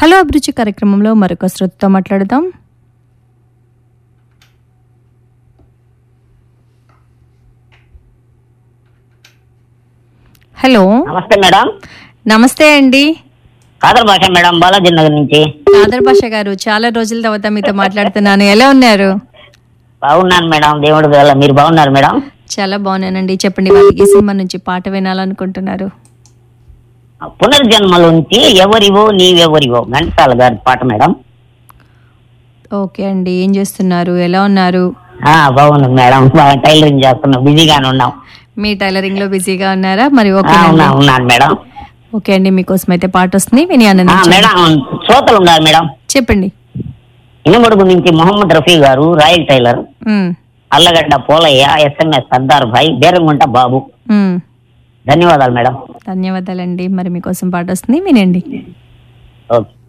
Hello అభిరుచి కార్యక్రమంలో మరొక శ్రోతతో మాట్లాడదాం హలో నమస్తే మేడం నమస్తే అండి కాదర్ భాష మేడం బాలాజీ నగర్ నుంచి ఆదర్ భాష గారు చాలా రోజుల తర్వాత మీతో మాట్లాడుతున్నాను ఎలా ఉన్నారు బాగున్నాను మేడం దేవుడి వల్ల మీరు బాగున్నారు మేడం చాలా బాగున్నానండి చెప్పండి వాళ్ళకి ఈ సినిమా నుంచి పాట వినాలనుకుంటున్నారు పునర్జన్మల నుంచి ఎవరివో నీవెవరివో ఘంటసాల గారి పాట మేడం ఓకే అండి ఏం చేస్తున్నారు ఎలా ఉన్నారు ఆ బాగుంది మేడం బాగా టైలరింగ్ చేస్తున్నాం బిజీగానే ఉన్నాం మీ టైలరింగ్ లో బిజీగా ఉన్నారా మరి ఆ, ఓకే ఉన్నా ఉన్నాను మేడం ఓకే అండి మీకోసం అయితే పాట వస్తుంది విని ఆ, ఆనందించండి మేడం శ్రోతలు ఉన్నారు మేడం చెప్పండి ఇనుమడుగు నుంచి మొహమ్మద్ రఫీ గారు రాయల్ టైలర్ ఉమ్, అల్లగడ్డ పోలయ్య ఎస్ఎంఎస్ సర్దార్ భాయ్ బేరంగుంట బాబు ఉమ్. ధన్యవాదాలు మేడం ధన్యవాదాలండి మరి మీకోసం పాట వస్తుంది వినండి ఓకే